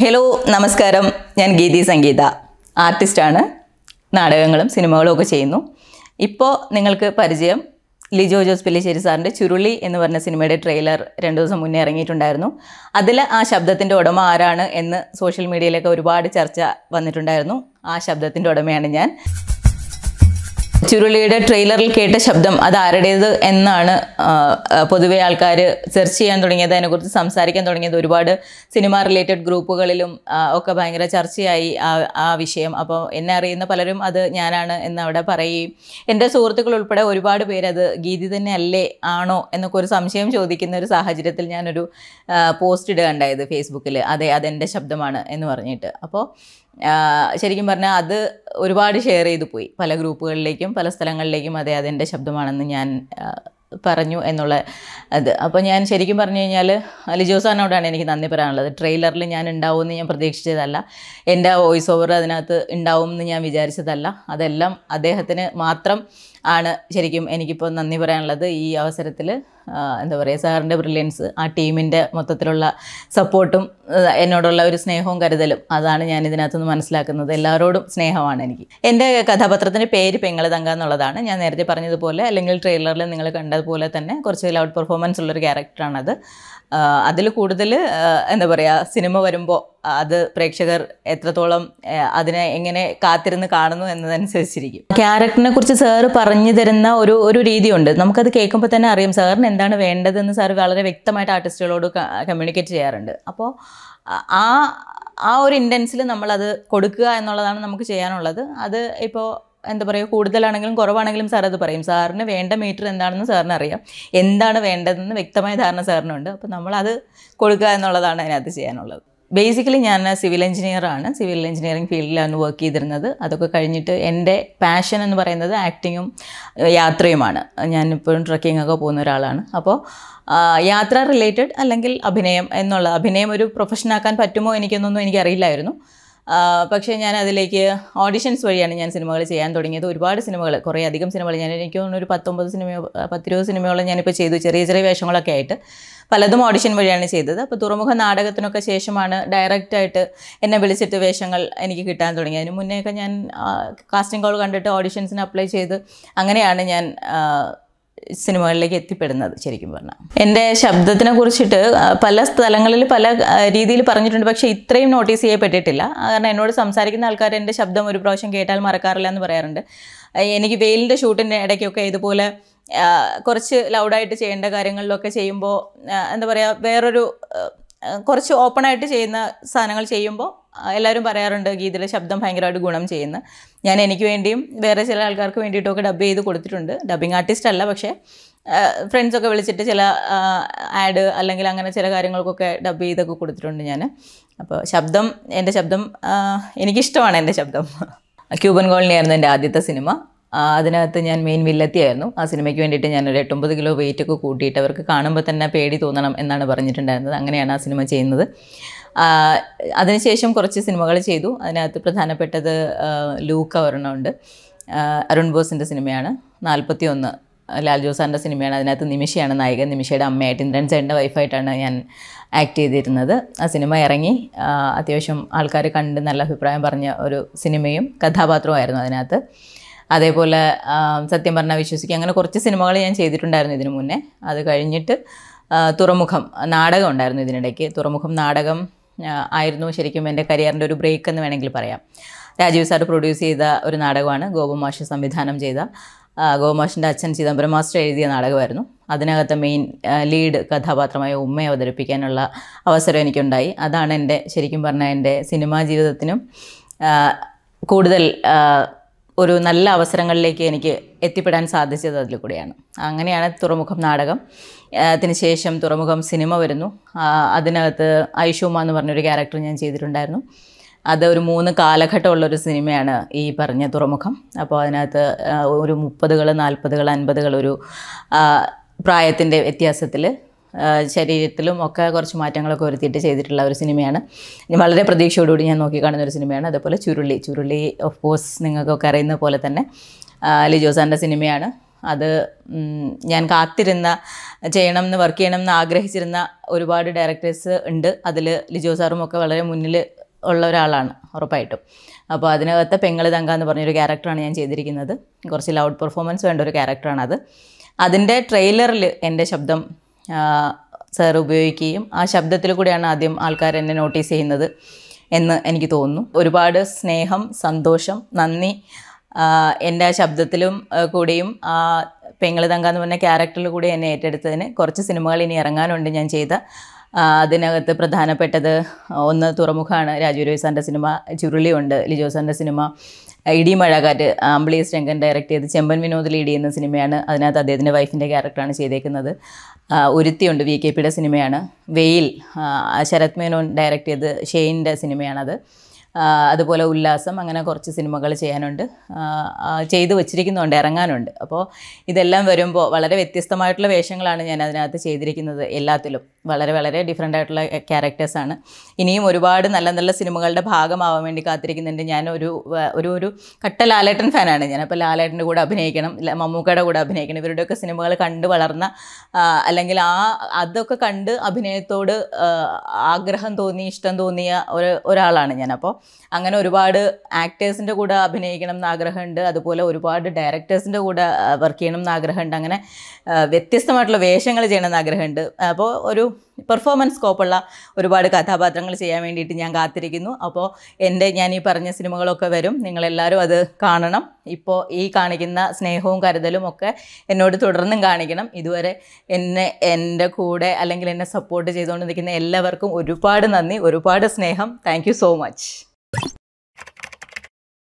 hello നമസ്കാരം ഞാൻ ഗീതി സംഗീത ആർട്ടിസ്റ്റാണ് നാടകങ്ങളും സിനിമകളും ഒക്കെ ചെയ്യുന്നു ഇപ്പോൾ നിങ്ങൾക്ക് പരിചയം ലിജോ ജോസ് പില്ലിശ്ശേരി സാറിൻ്റെ ചുരുളി എന്ന് പറഞ്ഞ സിനിമയുടെ ട്രെയിലർ രണ്ട് ദിവസം മുന്നേ ഇറങ്ങിയിട്ടുണ്ടായിരുന്നു അതിൽ ആ ശബ്ദത്തിൻ്റെ ഉടമ ആരാണ് എന്ന് സോഷ്യൽ മീഡിയയിലൊക്കെ ഒരുപാട് ചർച്ച വന്നിട്ടുണ്ടായിരുന്നു ആ ശബ്ദത്തിൻ്റെ ഉടമയാണ് ഞാൻ ചുരുളിയുടെ ട്രെയിലറിൽ കേട്ട ശബ്ദം അത് ആരുടേത് എന്നാണ് ആ, ആ, പൊതുവെ ആൾക്കാർ സെർച്ച് ചെയ്യാൻ തുടങ്ങിയത് അതിനെക്കുറിച്ച് സംസാരിക്കാൻ തുടങ്ങിയത് ഒരുപാട് സിനിമ റിലേറ്റഡ് ഗ്രൂപ്പുകളിലും ആ, ഒക്കെ ഭയങ്കര ചർച്ചയായി ആ ആ വിഷയം അപ്പോൾ എന്നെ അറിയുന്ന പലരും അത് ഞാനാണ് എന്ന് അവിടെ പറയുകയും എൻ്റെ സുഹൃത്തുക്കൾ ഉൾപ്പെടെ ഒരുപാട് പേര് അത് ഗീതി തന്നെ അല്ലേ ആണോ എന്നൊക്കെ ഒരു സംശയം ചോദിക്കുന്ന ഒരു സാഹചര്യത്തിൽ ഞാനൊരു പോസ്റ്റ് ഇടുകയുണ്ടായത് ഫേസ്ബുക്കിൽ അതെ അതെൻ്റെ ശബ്ദമാണ് എന്ന് പറഞ്ഞിട്ട് അപ്പോൾ ആഹ് ശരിക്കും പറഞ്ഞാൽ അത് ഒരുപാട് ഷെയർ ചെയ്തു പോയി പല ഗ്രൂപ്പുകളിലേക്കും പല സ്ഥലങ്ങളിലേക്കും അതെ അതെൻ്റെ ശബ്ദമാണെന്ന് ഞാൻ ആഹ് പറഞ്ഞു എന്നുള്ള അത് അപ്പോൾ ഞാൻ ശരിക്കും പറഞ്ഞു കഴിഞ്ഞാൽ ലിജോ സാറിനോടാണ് എനിക്ക് നന്ദി പറയാനുള്ളത് ട്രെയിലറിൽ ഞാൻ ഉണ്ടാവുമെന്ന് ഞാൻ പ്രതീക്ഷിച്ചതല്ല എൻ്റെ വോയിസ് ഓവർ അതിനകത്ത് ഉണ്ടാവും എന്ന് ഞാൻ വിചാരിച്ചതല്ല അതെല്ലാം അദ്ദേഹത്തിന് മാത്രം ആണ് ശരിക്കും എനിക്കിപ്പോൾ നന്ദി പറയാനുള്ളത് ഈ അവസരത്തിൽ എന്താ പറയുക സാറിൻ്റെ ബ്രില്യൻസ് ആ ടീമിൻ്റെ മൊത്തത്തിലുള്ള സപ്പോർട്ടും എന്നോടുള്ള ഒരു സ്നേഹവും കരുതലും അതാണ് ഞാൻ ഇതിനകത്തുനിന്ന് മനസ്സിലാക്കുന്നത് എല്ലാവരോടും സ്നേഹമാണ് എനിക്ക് എൻ്റെ കഥാപാത്രത്തിൻ്റെ പേര് പെങ്ങള് തങ്ക എന്നുള്ളതാണ് ഞാൻ നേരത്തെ പറഞ്ഞതുപോലെ അല്ലെങ്കിൽ ട്രെയിലറിൽ നിങ്ങൾ കണ്ടതുപോലെ തന്നെ കുറച്ച് ലൗഡ് പെർഫോമൻസ് ഉള്ളൊരു ക്യാരക്ടറാണത് അതിൽ കൂടുതൽ എന്താ പറയുക സിനിമ വരുമ്പോൾ അത് പ്രേക്ഷകർ എത്രത്തോളം ആ, അതിനെ എങ്ങനെ കാത്തിരുന്ന് കാണുന്നു എന്നതനുസരിച്ചിരിക്കും ക്യാരക്ടറിനെ കുറിച്ച് സാറ് പറഞ്ഞു തരുന്ന ഒരു ഒരു രീതിയുണ്ട് നമുക്കത് കേൾക്കുമ്പോൾ തന്നെ അറിയാം സാറിന് എന്താണ് വേണ്ടതെന്ന് സാർ വളരെ വ്യക്തമായിട്ട് ആർട്ടിസ്റ്റുകളോട് കമ്മ്യൂണിക്കേറ്റ് ചെയ്യാറുണ്ട് അപ്പോൾ ആ ആ ഒരു ഇൻറ്റൻസിൽ നമ്മളത് കൊടുക്കുക എന്നുള്ളതാണ് നമുക്ക് ചെയ്യാനുള്ളത് അത് ഇപ്പോൾ എന്താ പറയുക കൂടുതലാണെങ്കിലും കുറവാണെങ്കിലും സാർ അത് പറയും സാറിന് വേണ്ട മീറ്റർ എന്താണെന്ന് സാറിന് അറിയാം എന്താണ് വേണ്ടതെന്ന് വ്യക്തമായ ധാരണ സാറിനുണ്ട് അപ്പോൾ നമ്മളത് കൊടുക്കുക എന്നുള്ളതാണ് അതിനകത്ത് ചെയ്യാനുള്ളത് ബേസിക്കലി ഞാൻ സിവിൽ എഞ്ചിനീയറാണ് സിവിൽ എഞ്ചിനീയറിംഗ് ഫീൽഡിലാണ് വർക്ക് ചെയ്തിരുന്നത് അതൊക്കെ കഴിഞ്ഞിട്ട് എൻ്റെ പാഷൻ എന്ന് പറയുന്നത് ആക്ടിങ്ങും ഏഹ്, യാത്രയുമാണ് ഞാൻ ഇപ്പോഴും ട്രക്കിംഗ് ഒക്കെ പോകുന്ന ഒരാളാണ് അപ്പോൾ ആ, യാത്ര റിലേറ്റഡ് അല്ലെങ്കിൽ അഭിനയം എന്നുള്ള അഭിനയം ഒരു പ്രൊഫഷനാക്കാൻ പറ്റുമോ എനിക്കൊന്നൊന്നും എനിക്കറിയില്ലായിരുന്നു ആ, പക്ഷേ ഞാൻ അതിലേക്ക് ഓഡിഷൻസ് വഴിയാണ് ഞാൻ സിനിമകൾ ചെയ്യാൻ തുടങ്ങിയത് ഒരുപാട് സിനിമകൾ കുറേ അധികം സിനിമകൾ ഞാൻ എനിക്ക് തോന്നുന്നു ഒരു പത്തൊമ്പത് സിനിമയോ പത്തിരുപത് സിനിമയോളം ഞാനിപ്പോൾ ചെയ്തു ചെറിയ ചെറിയ വേഷങ്ങളൊക്കെ ആയിട്ട് പലതും ഓഡിഷൻ വഴിയാണ് ചെയ്തത് അപ്പോൾ തുറമുഖ നാടകത്തിനൊക്കെ ശേഷമാണ് ഡയറക്റ്റായിട്ട് എന്നെ വിളിച്ചിട്ട് വേഷങ്ങൾ എനിക്ക് കിട്ടാൻ തുടങ്ങി അതിന് മുന്നേയൊക്കെ ഞാൻ കാസ്റ്റിംഗ് കോൾ കണ്ടിട്ട് ഓഡിഷൻസിന് അപ്ലൈ ചെയ്ത് അങ്ങനെയാണ് ഞാൻ ആ, സിനിമകളിലേക്ക് എത്തിപ്പെടുന്നത് ശരിക്കും പറഞ്ഞാൽ എൻ്റെ ശബ്ദത്തിനെ കുറിച്ചിട്ട് ആ, പല സ്ഥലങ്ങളിൽ പല ആ, രീതിയിൽ പറഞ്ഞിട്ടുണ്ട് പക്ഷേ ഇത്രയും നോട്ടീസ് ചെയ്യപ്പെട്ടിട്ടില്ല ആ, കാരണം എന്നോട് സംസാരിക്കുന്ന ആൾക്കാർ എൻ്റെ ശബ്ദം ഒരു പ്രാവശ്യം കേട്ടാൽ മറക്കാറില്ല എന്ന് പറയാറുണ്ട് ആ, എനിക്ക് വെയിലിൻ്റെ ഷൂട്ടിൻ്റെ ഇടയ്ക്കൊക്കെ ഇതുപോലെ ആ, കുറച്ച് ലൗഡായിട്ട് ചെയ്യേണ്ട കാര്യങ്ങളിലൊക്കെ ചെയ്യുമ്പോൾ ആ, എന്താ പറയുക വേറൊരു ആ, കുറച്ച് ഓപ്പണായിട്ട് ചെയ്യുന്ന സാധനങ്ങൾ ചെയ്യുമ്പോൾ എല്ലാവരും പറയാറുണ്ട് ഗീതയുടെ ശബ്ദം ഭയങ്കരമായിട്ട് ഗുണം ചെയ്യുന്നു ഞാൻ എനിക്ക് വേണ്ടിയും വേറെ ചില ആൾക്കാർക്ക് വേണ്ടിയിട്ടൊക്കെ ഡബ് ചെയ്ത് കൊടുത്തിട്ടുണ്ട് ഡബിങ് ആർട്ടിസ്റ്റ് അല്ല പക്ഷേ ഫ്രണ്ട്സൊക്കെ വിളിച്ചിട്ട് ചില ആഡ് അല്ലെങ്കിൽ അങ്ങനെ ചില കാര്യങ്ങൾക്കൊക്കെ ഡബ് ചെയ്തൊക്കെ കൊടുത്തിട്ടുണ്ട് ഞാൻ അപ്പോൾ ശബ്ദം എൻ്റെ ശബ്ദം ആ, എനിക്കിഷ്ടമാണ് എൻ്റെ ശബ്ദം ക്യൂബൻ കോളനി ആയിരുന്നു എൻ്റെ ആദ്യത്തെ സിനിമ ആ, അതിനകത്ത് ഞാൻ മെയിൻ വില്ലത്തിയായിരുന്നു ആ സിനിമയ്ക്ക് വേണ്ടിയിട്ട് ഞാൻ ഒരു എട്ടൊമ്പത് കിലോ വെയിറ്റ് ഒക്കെ കൂട്ടിയിട്ട് അവർക്ക് കാണുമ്പോൾ തന്നെ പേടി തോന്നണം എന്നാണ് പറഞ്ഞിട്ടുണ്ടായിരുന്നത് അങ്ങനെയാണ് ആ സിനിമ ചെയ്യുന്നത് ആ, അതിനുശേഷം കുറച്ച് സിനിമകൾ ചെയ്തു അതിനകത്ത് പ്രധാനപ്പെട്ടത് ആ, ലൂക്ക ഒരെണ്ണമുണ്ട് ആ, അരുൺ ബോസിൻ്റെ സിനിമയാണ് നാൽപ്പത്തി ഒന്ന് ലാൽ ജോസാറിൻ്റെ സിനിമയാണ് അതിനകത്ത് നിമിഷയാണ് നായിക നിമിഷയുടെ അമ്മയായിട്ട് ഇന്ദ്രൻ ചേട്ടൻ്റെ വൈഫായിട്ടാണ് ഞാൻ ആക്ട് ചെയ്തിരുന്നത് ആ സിനിമ ഇറങ്ങി ആ, അത്യാവശ്യം ആൾക്കാർ കണ്ട് നല്ല അഭിപ്രായം പറഞ്ഞ ഒരു സിനിമയും കഥാപാത്രവുമായിരുന്നു അതിനകത്ത് അതേപോലെ ആ, സത്യം പറഞ്ഞാൽ വിശ്വസിക്കുക അങ്ങനെ കുറച്ച് സിനിമകൾ ഞാൻ ചെയ്തിട്ടുണ്ടായിരുന്നു ഇതിനു മുന്നേ അത് കഴിഞ്ഞിട്ട് ആ, തുറമുഖം നാടകം ഉണ്ടായിരുന്നു ഇതിനിടയ്ക്ക് തുറമുഖം നാടകം ആ, ആയിരുന്നു ശരിക്കും എൻ്റെ കരിയറിൻ്റെ ഒരു ബ്രേക്ക് എന്ന് വേണമെങ്കിൽ പറയാം രാജീവ് സാർ പ്രൊഡ്യൂസ് ചെയ്ത ഒരു നാടകമാണ് ഗോപമാഷ് സംവിധാനം ചെയ്ത ആ, ഗോപമാഷിൻ്റെ അച്ഛൻ ചിദംബരം മാസ്റ്റർ എഴുതിയ നാടകമായിരുന്നു അതിനകത്ത് മെയിൻ ലീഡ് കഥാപാത്രമായ ഉമ്മയെ അവതരിപ്പിക്കാനുള്ള അവസരം എനിക്കുണ്ടായി അതാണ് എൻ്റെ ശരിക്കും പറഞ്ഞാൽ എൻ്റെ സിനിമാ ജീവിതത്തിനും ആ, കൂടുതൽ ആ, ഒരു നല്ല അവസരങ്ങളിലേക്ക് എനിക്ക് എത്തിപ്പെടാൻ സാധിച്ചത് അതിൽ കൂടെയാണ് അങ്ങനെയാണ് തുറമുഖം നാടകം അതിന് ശേഷം തുറമുഖം സിനിമ വരുന്നു ആ, അതിനകത്ത് ഐഷുമ എന്ന് പറഞ്ഞൊരു ക്യാരക്ടർ ഞാൻ ചെയ്തിട്ടുണ്ടായിരുന്നു അത് ഒരു മൂന്ന് കാലഘട്ടമുള്ളൊരു സിനിമയാണ് ഈ പറഞ്ഞ തുറമുഖം അപ്പോൾ അതിനകത്ത് ആ, ഒരു മുപ്പതുകൾ നാൽപ്പതുകൾ അൻപതുകൾ ഒരു പ്രായത്തിൻ്റെ വ്യത്യാസത്തിൽ ആ, ശരീരത്തിലും ഒക്കെ കുറച്ച് മാറ്റങ്ങളൊക്കെ വരുത്തിയിട്ട് ചെയ്തിട്ടുള്ള ഒരു സിനിമയാണ് ഇനി വളരെ പ്രതീക്ഷയോടുകൂടി ഞാൻ നോക്കിക്കാണുന്ന ഒരു സിനിമയാണ് അതേപോലെ ചുരുളി ചുരുളി ഓഫ് കോഴ്സ് നിങ്ങൾക്കൊക്കെ അറിയുന്ന പോലെ തന്നെ ആ, ലിജോ സാറിൻ്റെ സിനിമയാണ് അത് ഉം, ഞാൻ കാത്തിരുന്ന ചെയ്യണം എന്ന് വർക്ക് ചെയ്യണം എന്ന് ആഗ്രഹിച്ചിരുന്ന ഒരുപാട് ഡയറക്ടേഴ്സ് ഉണ്ട് അതിൽ ലിജോ സാറും ഒക്കെ വളരെ മുന്നിൽ ഉള്ള ഒരാളാണ് ഉറപ്പായിട്ടും അപ്പോൾ അതിനകത്ത് പെങ്ങൾ തങ്ക എന്ന് പറഞ്ഞൊരു ക്യാരക്ടറാണ് ഞാൻ ചെയ്തിരിക്കുന്നത് കുറച്ച് ലൗഡ് പെർഫോമൻസ് വേണ്ട ഒരു ക്യാരക്ടറാണത് അതിൻ്റെ ട്രെയിലറിൽ എൻ്റെ ശബ്ദം സാർ ഉപയോഗിക്കുകയും ആ ശബ്ദത്തിൽ കൂടെയാണ് ആദ്യം ആൾക്കാർ എന്നെ നോട്ടീസ് ചെയ്യുന്നത് എന്ന് എനിക്ക് തോന്നുന്നു ഒരുപാട് സ്നേഹം സന്തോഷം നന്ദി ആഹ് എൻ്റെ ആ ശബ്ദത്തിലും ആഹ് കൂടിയും ആ പെങ്ങള് തങ്ക എന്ന് പറഞ്ഞ ക്യാരക്ടറിൽ കൂടി എന്നെ ഏറ്റെടുത്തതിന് കുറച്ച് സിനിമകൾ ഇനി ഇറങ്ങാനുണ്ട് ഞാൻ ചെയ്ത ആഹ് അതിനകത്ത് പ്രധാനപ്പെട്ടത് ഒന്ന് തുറമുഖമാണ് രാജു രവി സാറിൻ്റെ സിനിമ ചുരുളിയുണ്ട് ലിജോ സാറിൻ്റെ സിനിമ ഇടിമഴകാറ്റ് അംബ്ലീസ് രംഗൻ ഡയറക്റ്റ് ചെയ്ത് ചെമ്പൻ വിനോദ് ലീഡ് ചെയ്യുന്ന സിനിമയാണ് അതിനകത്ത് അദ്ദേഹത്തിൻ്റെ വൈഫിൻ്റെ ക്യാരക്ടറാണ് ചെയ്തേക്കുന്നത് ആ, ഒരുത്തിയുണ്ട് വി കെ പിയുടെ സിനിമയാണ് വെയിൽ ആ, ശരത് മേനോൻ ഡയറക്റ്റ് ചെയ്ത് ഷെയ്ൻ്റെ സിനിമയാണത് ആ, അതുപോലെ ഉല്ലാസം അങ്ങനെ കുറച്ച് സിനിമകൾ ചെയ്യാനുണ്ട് ആ, ആ, ചെയ്തു വച്ചിരിക്കുന്നുണ്ട് ഇറങ്ങാനുണ്ട് അപ്പോൾ ഇതെല്ലാം വരുമ്പോൾ വളരെ വ്യത്യസ്തമായിട്ടുള്ള വേഷങ്ങളാണ് ഞാൻ അതിനകത്ത് ചെയ്തിരിക്കുന്നത് എല്ലാത്തിലും വളരെ വളരെ ഡിഫറെൻ്റ് ആയിട്ടുള്ള ക്യാരക്ടേഴ്സാണ് ഇനിയും ഒരുപാട് നല്ല നല്ല സിനിമകളുടെ ഭാഗമാവാൻ വേണ്ടി കാത്തിരിക്കുന്നുണ്ട് ഞാൻ ഒരു വ- ഒരു ഒരു കട്ട ലാലേട്ടൻ ഫാനാണ് ഞാൻ അപ്പോൾ ലാലേട്ടൻ്റെ കൂടെ അഭിനയിക്കണം ല- മമ്മൂക്കയുടെ കൂടെ അഭിനയിക്കണം ഇവരുടെയൊക്കെ സിനിമകൾ കണ്ട് വളർന്ന ആ, അല്ലെങ്കിൽ ആ അതൊക്കെ കണ്ട് അഭിനയത്തോട് ആ, ആഗ്രഹം തോന്നി ഇഷ്ടം തോന്നിയ ഒരു ഒരാളാണ് ഞാൻ അപ്പോൾ അങ്ങനെ ഒരുപാട് ആക്ടേഴ്സിൻ്റെ കൂടെ അഭിനയിക്കണം എന്ന് ആഗ്രഹമുണ്ട് അതുപോലെ ഒരുപാട് ഡയറക്ടേഴ്സിൻ്റെ കൂടെ വർക്ക് ചെയ്യണം എന്ന് ആഗ്രഹമുണ്ട് അങ്ങനെ ആ, വ്യത്യസ്തമായിട്ടുള്ള വേഷങ്ങൾ ചെയ്യണം എന്ന് ആഗ്രഹമുണ്ട് അപ്പോൾ ഒരു പെർഫോമൻസ് സ്കോപ്പുള്ള ഒരുപാട് കഥാപാത്രങ്ങൾ ചെയ്യാൻ വേണ്ടിയിട്ട് ഞാൻ കാത്തിരിക്കുന്നു അപ്പോൾ എൻ്റെ ഞാൻ ഈ പറഞ്ഞ സിനിമകളൊക്കെ വരും നിങ്ങളെല്ലാവരും അത് കാണണം ഇപ്പോൾ ഈ കാണിക്കുന്ന സ്നേഹവും കരുതലും ഒക്കെ എന്നോട് തുടർന്നും കാണിക്കണം ഇതുവരെ എന്നെ എൻ്റെ കൂടെ അല്ലെങ്കിൽ എന്നെ സപ്പോർട്ട് ചെയ്തുകൊണ്ട് നിൽക്കുന്ന എല്ലാവർക്കും ഒരുപാട് നന്ദി ഒരുപാട് സ്നേഹം താങ്ക് സോ മച്ച്